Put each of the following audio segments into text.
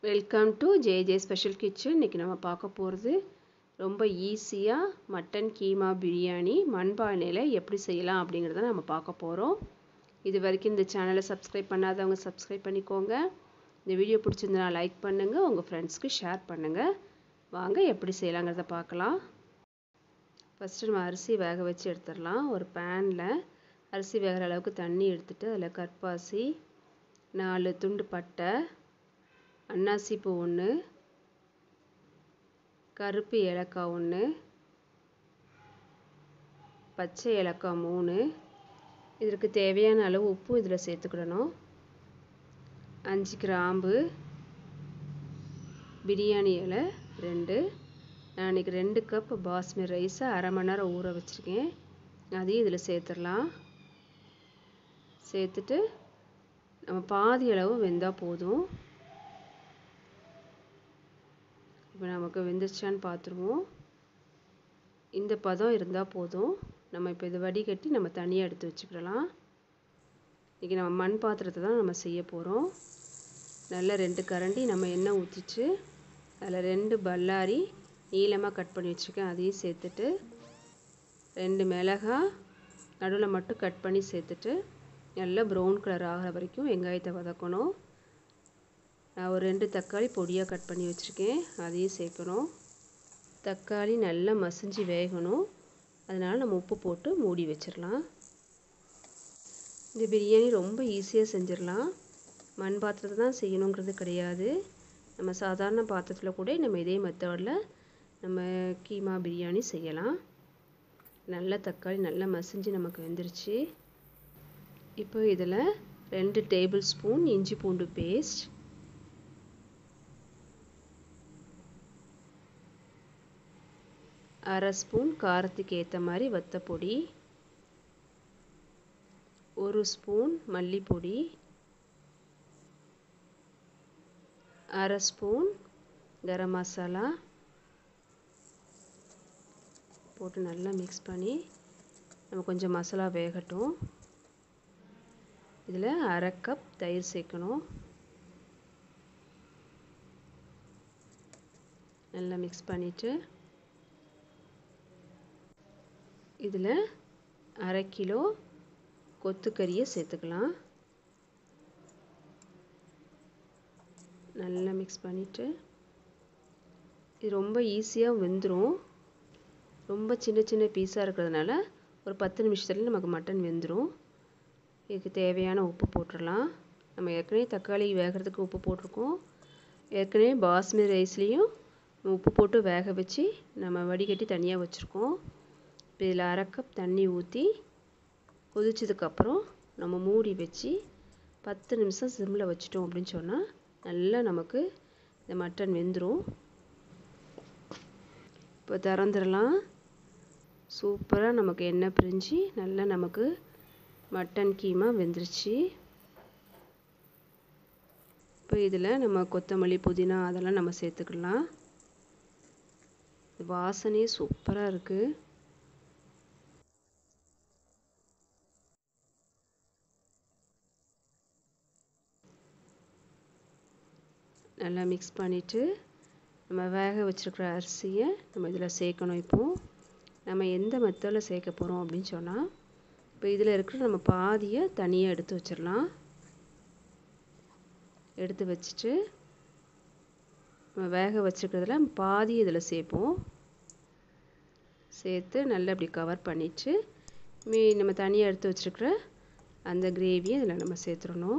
welcome to J J special kitchen இன்றைக்கி நம்ம பார்க்க போகிறது ரொம்ப ஈஸியாக மட்டன் கீமா பிரியாணி மண்பானையில் எப்படி செய்யலாம் அப்படிங்கிறத நம்ம பார்க்க போகிறோம் இது வரைக்கும் இந்த சேனலை சப்ஸ்கிரைப் பண்ணாதவங்க சப்ஸ்கிரைப் பண்ணிக்கோங்க இந்த வீடியோ பிடிச்சிருந்தனா லைக் பண்ணுங்கள் உங்கள் ஃப்ரெண்ட்ஸ்க்கு ஷேர் பண்ணுங்கள் வாங்க எப்படி செய்யலாங்கிறத பார்க்கலாம் ஃபஸ்ட்டு நம்ம அரிசி வேக வச்சு எடுத்துடலாம் ஒரு பேனில் அரிசி வேகிற அளவுக்கு தண்ணி எடுத்துகிட்டு அதில் கற்பாசி நாலு துண்டு பட்டை அன்னாசி பூ ஒன்று கருப்பு ஏலக்காய் ஒன்று பச்சை ஏலக்காய் மூணு இதற்கு தேவையான அளவு உப்பு இதில் சேர்த்துக்கிடணும் அஞ்சு கிராம்பு பிரியாணி இலை ரெண்டு நான் இன்றைக்கி ரெண்டு கப் பாஸ்மதி ரைஸை அரை மணி நேரம் ஊற வச்சுருக்கேன் அதையும் இதில் சேர்த்துடலாம் சேர்த்துட்டு நம்ம பாதி அளவு வெந்தால் போதும் இப்போ நமக்கு வெந்துருச்சான்னு பார்த்துருவோம் இந்த பதம் இருந்தால் போதும் நம்ம இப்போ இதை வடிகட்டி நம்ம தனியாக எடுத்து வச்சுக்கிடலாம் இன்றைக்கி நம்ம மண் பாத்திரத்தை தான் நம்ம செய்ய போகிறோம் நல்ல ரெண்டு கரண்டி நம்ம எண்ணெய் ஊற்றிச்சு அதில் ரெண்டு பல்லாரி நீளமாக கட் பண்ணி வச்சுருக்கேன் அதையும் சேர்த்துட்டு ரெண்டு மிளகாய் நடுவில் மட்டும் கட் பண்ணி சேர்த்துட்டு நல்லா ப்ரௌன் கலர் ஆகிற வரைக்கும் வெங்காயத்தை வதக்கணும் நான் ஒரு ரெண்டு தக்காளி பொடியாக கட் பண்ணி வச்சுருக்கேன் அதையும் சேர்க்கணும் தக்காளி நல்லா மசிஞ்சு வேகணும் அதனால் நம்ம உப்பு போட்டு மூடி வச்சிடலாம் இந்த பிரியாணி ரொம்ப ஈஸியாக செஞ்சிடலாம் மண் பாத்திரத்தை தான் செய்யணுங்கிறது கிடையாது நம்ம சாதாரண பாத்திரத்தில் கூட நம்ம இதே மெத்தடில் நம்ம கீமா பிரியாணி செய்யலாம் நல்ல தக்காளி நல்லா மசிஞ்சு நமக்கு வெந்துருச்சு இப்போ இதில் ரெண்டு டேபிள் ஸ்பூன் இஞ்சி பூண்டு பேஸ்ட் அரை ஸ்பூன் காரத்துக்கு ஏற்ற மாதிரி வத்தப்பொடி ஒரு ஸ்பூன் மல்லிப்பொடி அரை ஸ்பூன் கரம் மசாலா போட்டு நல்லா மிக்ஸ் பண்ணி நம்ம கொஞ்சம் மசாலா வேகட்டும் இதில் அரை கப் தயிர் சேர்க்கணும் நல்லா மிக்ஸ் பண்ணிவிட்டு இதில் அரை கிலோ கொத்துக்கறியை சேர்த்துக்கலாம் நல்லா மிக்ஸ் பண்ணிவிட்டு இது ரொம்ப ஈஸியாக வெந்துடும் ரொம்ப சின்ன சின்ன பீஸாக இருக்கிறதுனால ஒரு பத்து நிமிஷத்துல நமக்கு மட்டன் வெந்துடும் இதுக்கு தேவையான உப்பு போட்டுடலாம் நம்ம ஏற்கனவே தக்காளி வேகிறதுக்கு உப்பு போட்டிருக்கோம் ஏற்கனவே பாஸ்மதி ரைஸ்லேயும் உப்பு போட்டு வேக வச்சு நம்ம வடிகட்டி தனியாக வச்சுருக்கோம் இப்போ இதில் அரை கப் தண்ணி ஊற்றி கொதிச்சதுக்கப்புறம் நம்ம மூடி வச்சு பத்து நிமிஷம் சிம்மில் வச்சிட்டோம் அப்படின்னு சொன்னால் நல்லா நமக்கு இந்த மட்டன் வெந்துடும் இப்போ திறந்துடலாம் சூப்பராக நமக்கு எண்ணெய் பிரிஞ்சு நல்லா நமக்கு மட்டன் கீமா வெந்துருச்சு இப்போ இதில் நம்ம கொத்தமல்லி புதினா அதெல்லாம் நம்ம சேர்த்துக்கலாம் வாசனையே சூப்பராக இருக்குது நல்லா மிக்ஸ் பண்ணிவிட்டு நம்ம வேக வச்சுருக்கிற அரிசியை நம்ம இதில் சேர்க்கணும் இப்போது நம்ம எந்த மெத்தடில் சேர்க்க போகிறோம் அப்படின்னு சொன்னால் இப்போ இதில் இருக்கிற நம்ம பாதியை தனியாக எடுத்து வச்சிடலாம் எடுத்து வச்சுட்டு நம்ம வேக வச்சுருக்கிறதுல பாதி இதில் சேர்ப்போம் சேர்த்து நல்லா அப்படி கவர் பண்ணிவிட்டு மீ நம்ம தனியாக எடுத்து வச்சுருக்கிற அந்த கிரேவியை இதில் நம்ம சேர்த்துடணும்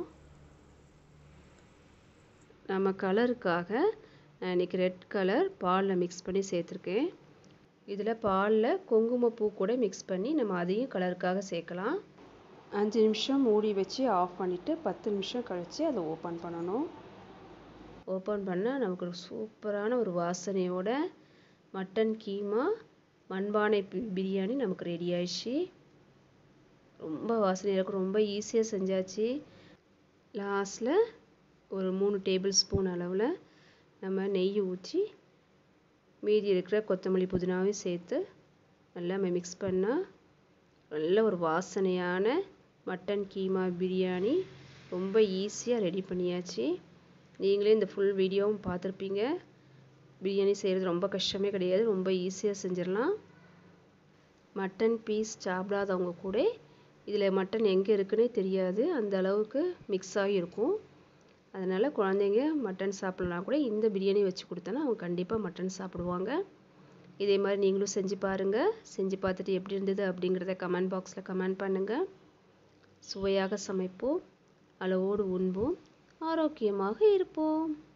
நம்ம கலருக்காக நான் இன்றைக்கி ரெட் கலர் பாலில் மிக்ஸ் பண்ணி சேர்த்துருக்கேன் இதில் பாலில் குங்குமப்பூ கூட மிக்ஸ் பண்ணி நம்ம அதையும் கலருக்காக சேர்க்கலாம் அஞ்சு நிமிஷம் மூடி வச்சு ஆஃப் பண்ணிவிட்டு பத்து நிமிஷம் கழித்து அதை ஓப்பன் பண்ணணும் ஓப்பன் பண்ணால் நமக்கு ஒரு சூப்பரான ஒரு வாசனையோட மட்டன் கீமா மண்பானை பிரியாணி நமக்கு ரெடி ஆயிடுச்சு ரொம்ப வாசனையாக இருக்கும் ரொம்ப ஈஸியாக செஞ்சாச்சு லாஸ்ட்டில் ஒரு மூணு டேபிள் ஸ்பூன் அளவில் நம்ம நெய் ஊற்றி மீதி இருக்கிற கொத்தமல்லி புதினாவையும் சேர்த்து நல்லா நம்ம மிக்ஸ் பண்ணால் நல்ல ஒரு வாசனையான மட்டன் கீமா பிரியாணி ரொம்ப ஈஸியாக ரெடி பண்ணியாச்சு நீங்களே இந்த ஃபுல் வீடியோவும் பார்த்துருப்பீங்க பிரியாணி செய்கிறது ரொம்ப கஷ்டமே கிடையாது ரொம்ப ஈஸியாக செஞ்சிடலாம் மட்டன் பீஸ் சாப்பிடாதவங்க கூட இதில் மட்டன் எங்கே இருக்குன்னே தெரியாது அந்த அளவுக்கு மிக்ஸ் ஆகி இருக்கும் அதனால் குழந்தைங்க மட்டன் சாப்பிட்லாம் கூட இந்த பிரியாணி வச்சு கொடுத்தோன்னா அவங்க கண்டிப்பாக மட்டன் சாப்பிடுவாங்க இதே மாதிரி நீங்களும் செஞ்சு பாருங்கள் செஞ்சு பார்த்துட்டு எப்படி இருந்தது அப்படிங்கிறத கமெண்ட் பாக்ஸில் கமெண்ட் பண்ணுங்கள் சுவையாக சமைப்போம் அளவோடு உண்போம் ஆரோக்கியமாக இருப்போம்